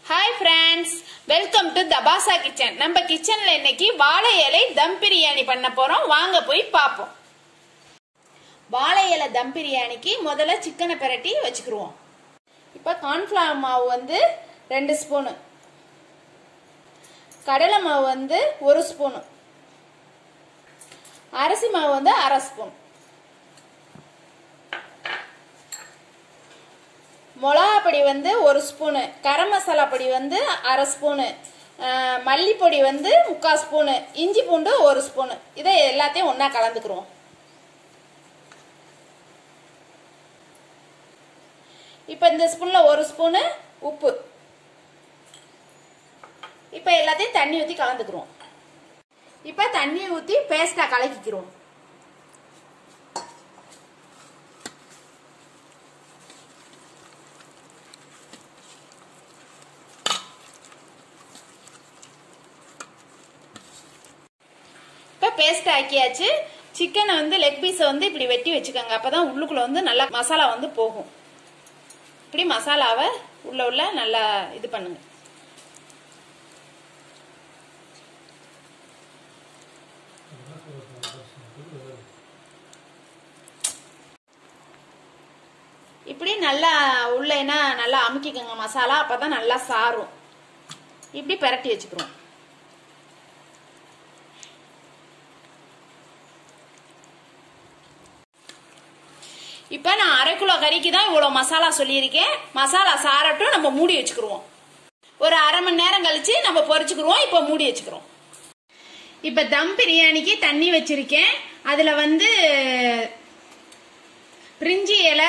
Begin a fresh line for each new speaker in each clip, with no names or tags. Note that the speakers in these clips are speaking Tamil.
ஹாய் ஃப்ரெண்ட்ஸ் வெல்கம் டு தபாசா கிச்சன் நம்ம கிச்சன்ல இன்னைக்கு வாழை இலை தம் பிரியாணி பண்ண போறோம் வாங்க போய் பார்ப்போம் வாழை இலை தம் பிரியாணிக்கு முதல்ல சிக்கனை பிரட்டி வச்சுக்கிருவோம் இப்போ கார்ன்ஃப்ளவர் மாவு வந்து ரெண்டு ஸ்பூனு கடலை மாவு வந்து ஒரு ஸ்பூனு அரிசி மாவு வந்து அரை ஸ்பூன் மிளகா பொடி வந்து ஒரு ஸ்பூனு கரம் மசாலா பொடி வந்து அரை ஸ்பூனு அஹ், மல்லிப்பொடி வந்து முக்கால் ஸ்பூனு இஞ்சி பூண்டு ஒரு ஸ்பூனு இதை எல்லாத்தையும் ஒன்றா கலந்துக்கிறோம் இப்போ இந்த ஸ்பூனில் ஒரு ஸ்பூனு உப்பு இப்போ எல்லாத்தையும் தண்ணி ஊற்றி கலந்துக்கிறோம் இப்போ தண்ணி ஊற்றி பேஸ்ட்டாக கலக்கிக்கிறோம் இப்போ பேஸ்ட் ஆக்கியாச்சு சிக்கனை வந்து லெக் பீஸை வந்து இப்படி வெட்டி வச்சுக்கோங்க அப்பதான் உள்ளுக்குள்ள வந்து நல்லா மசாலா வந்து போகும் இப்படி மசாலாவை உள்ள உள்ள நல்லா இது பண்ணுங்க இப்படி நல்லா உள்ளேனா நல்லா அமுக்கிக்கோங்க மசாலா அப்பதான் நல்லா சாரும் இப்படி பிரட்டி வச்சுக்கிறோம் இப்போ நான் அரை கிலோ கறிக்கு தான் இவ்வளோ மசாலா சொல்லியிருக்கேன் மசாலா சாரட்டும் நம்ம மூடி வச்சுக்கிருவோம் ஒரு அரை மணி நேரம் கழிச்சு நம்ம பொரிச்சுக்கிருவோம் இப்போ மூடி வச்சுக்கிறோம் இப்போ தம் பிரியாணிக்கு தண்ணி வச்சிருக்கேன் அதில் வந்து பிரிஞ்சி இலை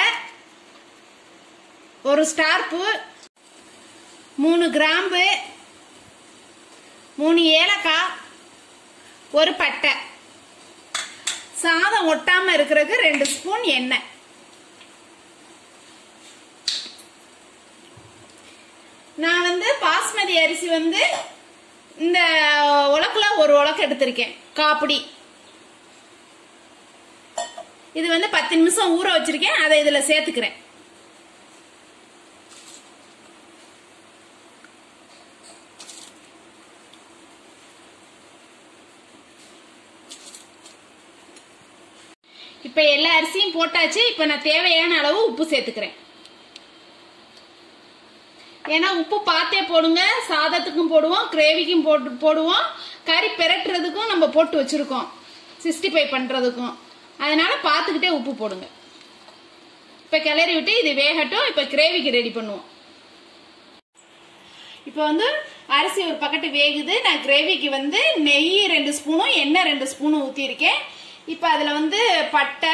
ஒரு ஸ்டார் பூ மூணு கிராம்பு மூணு ஏலக்காய் ஒரு பட்டை சாதம் ஒட்டாம இருக்கிறதுக்கு ரெண்டு ஸ்பூன் எண்ணெய் நான் வந்து பாஸ்மதி அரிசி வந்து இந்த உலக்குல ஒரு உலக்கு எடுத்திருக்கேன் காப்பிடி இது வந்து பத்து நிமிஷம் ஊற வச்சிருக்கேன் அதை இதுல சேர்த்துக்கிறேன் இப்ப எல்லா அரிசியும் போட்டாச்சு இப்ப நான் தேவையான அளவு உப்பு சேர்த்துக்கிறேன் ஏன்னா உப்பு பார்த்தே போடுங்க சாதத்துக்கும் போடுவோம் கிரேவிக்கும் போட்டு போடுவோம் கறி பெரட்டுறதுக்கும் நம்ம போட்டு வச்சிருக்கோம் சிக்ஸ்டி ஃபைவ் பண்றதுக்கும் அதனால பார்த்துக்கிட்டே உப்பு போடுங்க இப்ப கிளறி விட்டு இது வேகட்டும் இப்ப கிரேவிக்கு ரெடி பண்ணுவோம் இப்போ வந்து அரிசி ஒரு பக்கெட்டு வேகுது நான் கிரேவிக்கு வந்து நெய் ரெண்டு ஸ்பூனும் எண்ணெய் ரெண்டு ஸ்பூனும் ஊற்றிருக்கேன் இப்போ அதில் வந்து பட்டை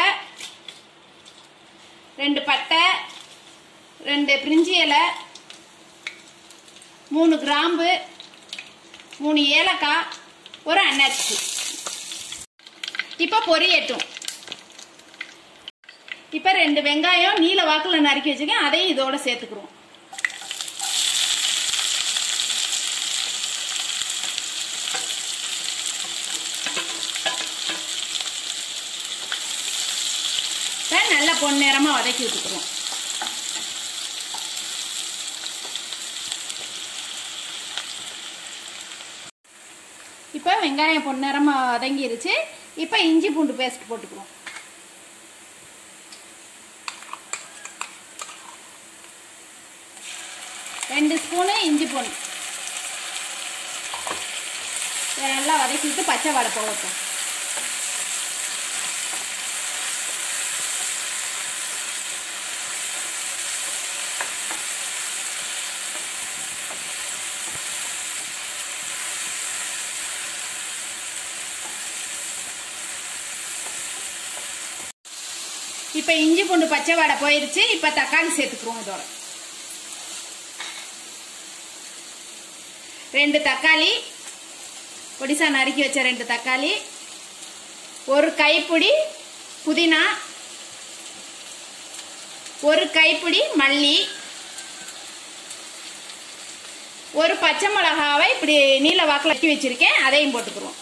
ரெண்டு பட்டை ரெண்டு பிரிஞ்சி இலை மூணு கிராம்பு மூணு ஏலக்காய் ஒரு அன்னாச்சி இப்போ பொரியட்டும் இப்போ ரெண்டு வெங்காயம் நீல வாக்கில் நறுக்கி வச்சுக்கேன் அதையும் இதோட சேர்த்துக்கிறோம் இப்ப நல்லா பொன்னிறமா வதக்கி விட்டுக்கிறோம் இப்போ வெங்காயம் பொன்னிறமா வதங்கிருச்சு இப்போ இஞ்சி பூண்டு பேஸ்ட் போட்டுக்கிறோம் ரெண்டு ஸ்பூனு இஞ்சி பூண்டு இதை நல்லா வதக்கி விட்டு பச்சை வாடை போகட்டும் இப்போ இஞ்சி பூண்டு பச்சை வாடை போயிருச்சு இப்போ தக்காளி சேர்த்துக்குறோம் இதோட ரெண்டு தக்காளி பொடிசா நறுக்கி வச்ச ரெண்டு தக்காளி ஒரு கைப்பிடி புதினா ஒரு கைப்பிடி மல்லி ஒரு பச்சை மிளகாவை இப்படி நீல வாக்கில் வச்சு வச்சிருக்கேன் அதையும் போட்டுக்குருவோம்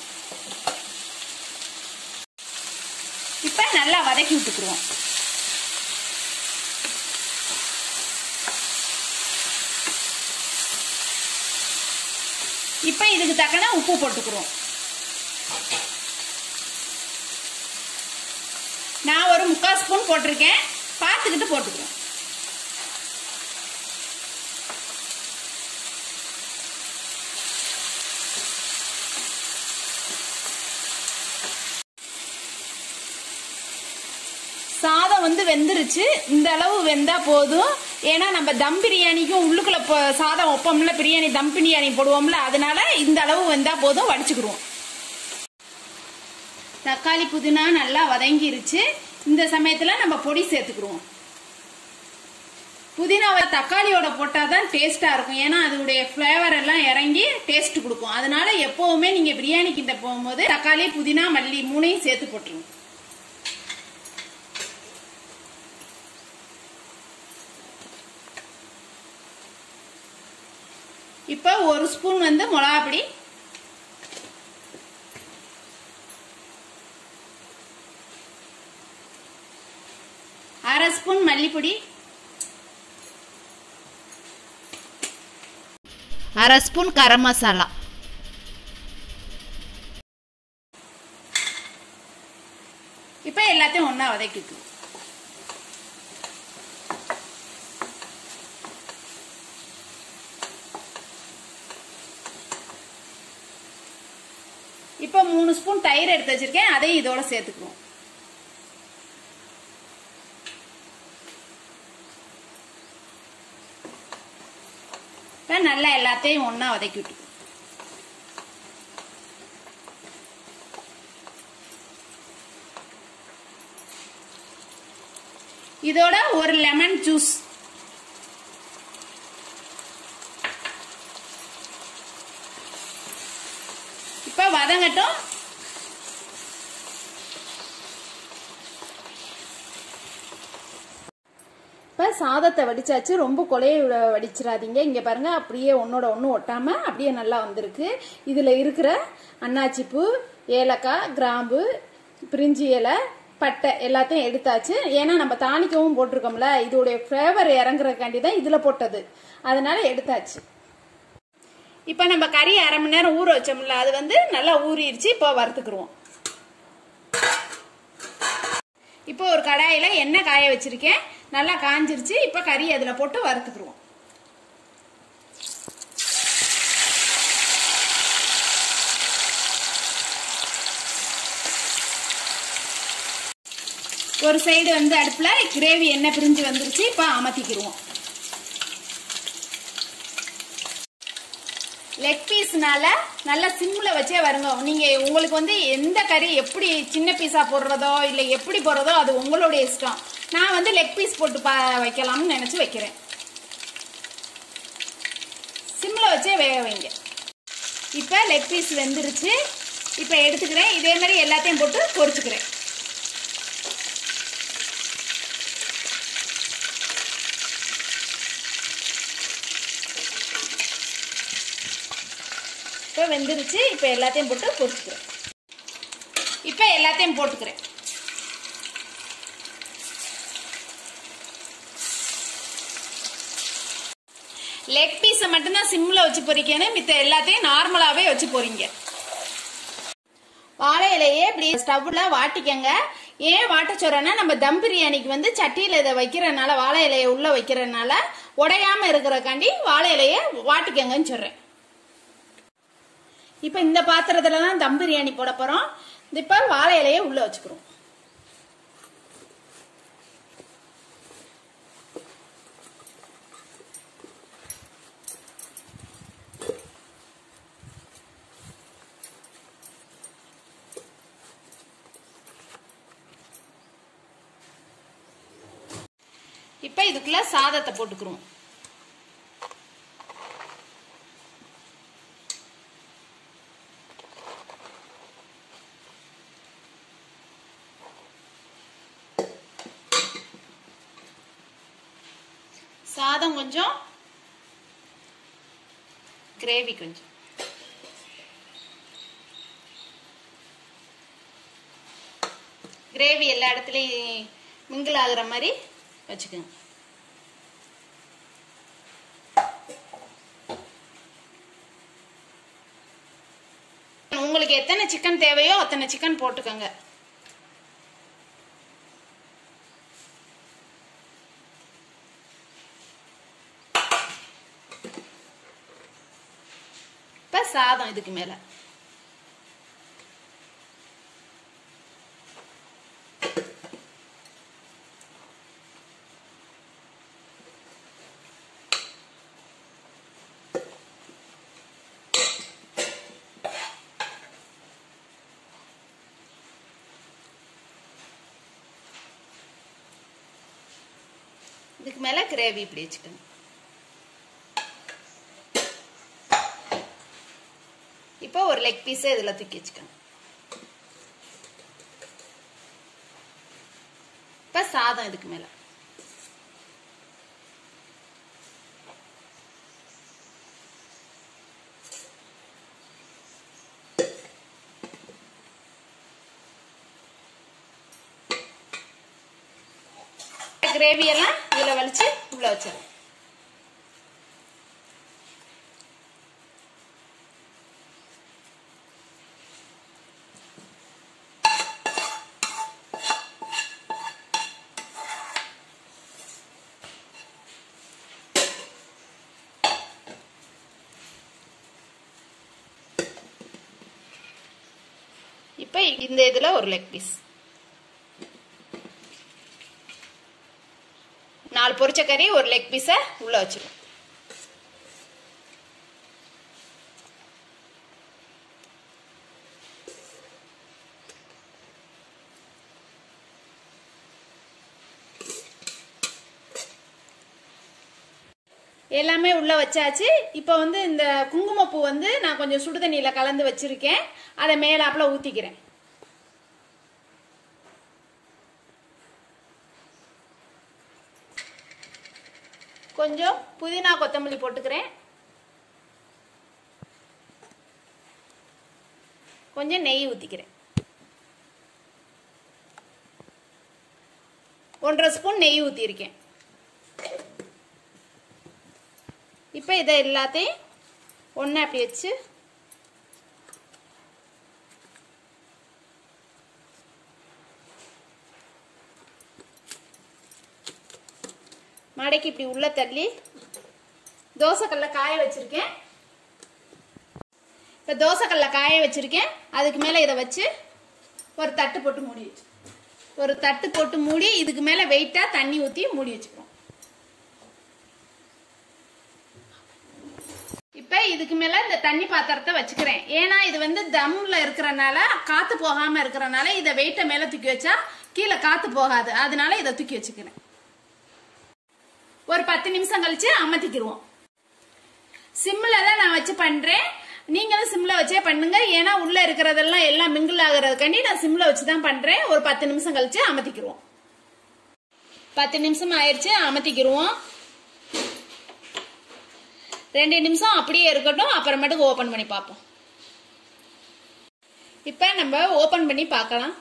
இப்ப நல்லா வதக்கி விட்டுக்குருவோம் இப்போ இதுக்கு தக்கன உப்பு போட்டுக்கிறோம் நான் ஒரு முக்கால் ஸ்பூன் போட்டிருக்கேன் பார்த்துக்கிட்டு போட்டுக்கிறோம் சாதம் வந்து வெந்துருச்சு இந்த அளவு வெந்தா போதும் ஏன்னா நம்ம தம் பிரியாணிக்கும் உள்ளுக்குள்ள ப- சாதம் வைப்போம்ல பிரியாணி தம் பிரியாணி போடுவோம்ல அதனால இந்த அளவு வெந்தா போதும் வடிச்சுக்கிடுவோம் தக்காளி புதினா நல்லா வதங்கிருச்சு இந்த சமயத்துல நம்ம பொடி சேர்த்துக்கிடுவோம் புதினாவை தக்காளியோட போட்டால் தான் டேஸ்ட்டாக இருக்கும் ஏன்னா அதோடைய ஃப்ளேவர் எல்லாம் இறங்கி டேஸ்ட் கொடுக்கும் அதனால எப்போவுமே நீங்கள் பிரியாணி கிட்ட போகும்போது தக்காளி புதினா மல்லி மூணையும் சேர்த்து போட்டுருங்க இப்போ ஒரு ஸ்பூன் வந்து மிளகாப்பொடி அரை ஸ்பூன் மல்லிப்பொடி
அரை ஸ்பூன் கரம் மசாலா
இப்போ எல்லாத்தையும் ஒன்றா வதக்கிக்கணும் இப்போ மூணு ஸ்பூன் தயிர் எடுத்து வச்சிருக்கேன் அதையும் இதோட சேர்த்துக்குவோம் இப்போ நல்லா எல்லாத்தையும் ஒன்றா வதக்கி விட்டுக்கணும் இதோட ஒரு லெமன் ஜூஸ் இப்ப வதங்கட்டும் இப்போ சாதத்தை வடிச்சாச்சு ரொம்ப கொலைய விட- வடிச்சிடாதீங்க இங்கே பாருங்க அப்படியே ஒன்னோட ஒன்று ஒட்டாம அப்படியே நல்லா வந்திருக்கு இதில் இருக்கிற அன்னாச்சி பூ ஏலக்காய் கிராம்பு பிரிஞ்சி இலை பட்டை எல்லாத்தையும் எடுத்தாச்சு ஏன்னா நம்ம தாளிக்கவும் போட்டிருக்கோம்ல இதோடைய ஃப்ளேவர் இறங்குறதுக்காண்டி தான் இதில் போட்டது அதனால எடுத்தாச்சு இப்போ நம்ம கறி அரை மணி நேரம் ஊற வச்சோம்ல அது வந்து நல்லா ஊறிடுச்சு இப்போ வறுத்துக்குருவோம் இப்போ ஒரு கடாயில எண்ணெய் காய வச்சிருக்கேன் நல்லா காஞ்சிருச்சு இப்போ கறி அதில் போட்டு வறுத்துக்குருவோம் ஒரு சைடு வந்து அடுப்பில் கிரேவி எண்ணெய் பிரிஞ்சு வந்துருச்சு இப்போ அமர்த்திக்கிடுவோம் லெக் பீஸ்னால நல்லா சிம்மில் வச்சே வருங்க நீங்கள் உங்களுக்கு வந்து எந்த கறி எப்படி சின்ன பீஸாக போடுறதோ இல்லை எப்படி போடுறதோ அது உங்களுடைய இஷ்டம் நான் வந்து லெக் பீஸ் போட்டு பா வைக்கலாம்னு நினச்சி வைக்கிறேன் சிம்மில் வச்சே வேக வைங்க இப்போ லெக் பீஸ் வெந்துருச்சு இப்போ எடுத்துக்கிறேன் இதே மாதிரி எல்லாத்தையும் போட்டு பொரிச்சுக்கிறேன் இப்போ வெந்துருச்சு இப்போ எல்லாத்தையும் போட்டு பொரிச்சுக்கிறேன் இப்போ எல்லாத்தையும் போட்டுக்கிறேன் லெக் பீஸை மட்டும்தான் சிம்மில் வச்சு பொரிக்கணும் மித்த எல்லாத்தையும் நார்மலாகவே வச்சு பொரிங்க வாழை இலையே இப்படி ஸ்டவ்ல வாட்டிக்கங்க ஏன் வாட்ட சொல்றேன்னா நம்ம தம் பிரியாணிக்கு வந்து சட்டியில் இதை வைக்கிறனால வாழை இலையை உள்ள வைக்கிறனால உடையாம இருக்கிறக்காண்டி வாழை இலையை வாட்டிக்கங்கன்னு சொல்றேன் இப்போ இந்த பாத்திரத்துல தான் தம் பிரியாணி போட போறோம் இப்போ வாழை இலையை உள்ள வச்சுக்கிறோம் இப்போ இதுக்குள்ள சாதத்தை போட்டுக்கிறோம் சாதம் கொஞ்சம் கிரேவி கொஞ்சம் கிரேவி எல்லா இடத்துலையும் மிங்கிள் ஆகுற மாதிரி வச்சுக்கோங்க உங்களுக்கு எத்தனை சிக்கன் தேவையோ அத்தனை சிக்கன் போட்டுக்கோங்க இப்ப சாதம் இதுக்கு மேல இதுக்கு மேல கிரேவி இப்படி வச்சுக்கணும் இப்போ ஒரு லெக் பீஸ் இதுல தூக்கி வச்சுக்கணும் இப்ப சாதம் இதுக்கு மேல கிரேவி எல்லாம் இதுல வலிச்சு உள்ள வச்சிடலாம் இப்ப இந்த இதுல ஒரு லெக் பீஸ் நாலு பொரிச்ச கறி ஒரு லெக் பீஸ உள்ள வச்சிருவோம் எல்லாமே உள்ள வச்சாச்சு இப்போ வந்து இந்த குங்குமப்பூ வந்து நான் கொஞ்சம் சுடுதண்ணியில கலந்து வச்சிருக்கேன் அதை மேலாப்புல ஊத்திக்கிறேன் கொஞ்சம் புதினா கொத்தமல்லி போட்டுக்கிறேன் கொஞ்சம் நெய் ஊத்திக்கிறேன் ஒன்றரை ஸ்பூன் நெய் ஊத்திருக்கேன் இப்போ இதை எல்லாத்தையும் ஒன்றா அப்படி வச்சு மடக்கி இப்படி உள்ள தள்ளி தோசைக்கல்ல காய வச்சிருக்கேன் இப்போ தோசைக்கல்ல காய வச்சிருக்கேன் அதுக்கு மேலே இதை வச்சு ஒரு தட்டு போட்டு மூடி வச்சு ஒரு தட்டு போட்டு மூடி இதுக்கு மேலே வெயிட்டாக தண்ணி ஊற்றி மூடி வச்சுக்கிறோம் இப்போ இதுக்கு மேலே இந்த தண்ணி பாத்திரத்தை வச்சுக்கிறேன் ஏன்னா இது வந்து தம்ல இருக்கிறனால காற்று போகாமல் இருக்கிறனால இதை வெயிட்டை மேலே தூக்கி வச்சா கீழே காற்று போகாது அதனால இதை தூக்கி வச்சுக்கிறேன் ஒரு பத்து நிமிஷம் கழிச்சு அமர்த்திக்கிருவோம் சிம்ல தான் நான் வச்சு பண்றேன் நீங்களும் சிம்ல வச்சே பண்ணுங்க ஏன்னா உள்ள இருக்கிறதெல்லாம் எல்லாம் மிங்கிள் ஆகுறதுக்காண்டி நான் சிம்ல வச்சு தான் பண்றேன் ஒரு பத்து நிமிஷம் கழிச்சு அமர்த்திக்கிருவோம் பத்து நிமிஷம் ஆயிடுச்சு அமர்த்திக்கிருவோம் ரெண்டு நிமிஷம் அப்படியே இருக்கட்டும் அப்புறமேட்டுக்கு ஓபன் பண்ணி பார்ப்போம் இப்ப நம்ம ஓபன் பண்ணி பார்க்கலாம்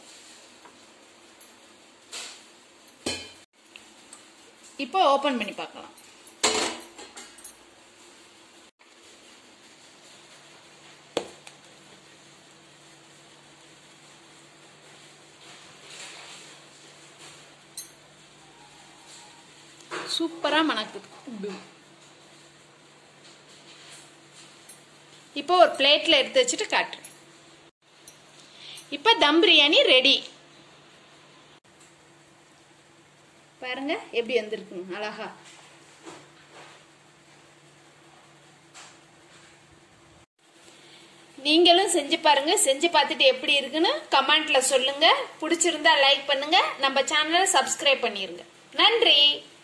இப்போ ஓபன் பண்ணி பார்க்கலாம் சூப்பரா மணக்குது இப்போ ஒரு பிளேட்ல எடுத்து வச்சுட்டு காட்டுறேன் இப்போ தம் பிரியாணி ரெடி பாருங்க எப்படி வந்திருக்குங்க அழகா நீங்களும் செஞ்சு பாருங்க செஞ்சு பார்த்துட்டு எப்படி இருக்குன்னு கமெண்ட்ல சொல்லுங்க பிடிச்சிருந்தா லைக் பண்ணுங்க நம்ம சேனலை சப்ஸ்கிரைப் பண்ணிருங்க நன்றி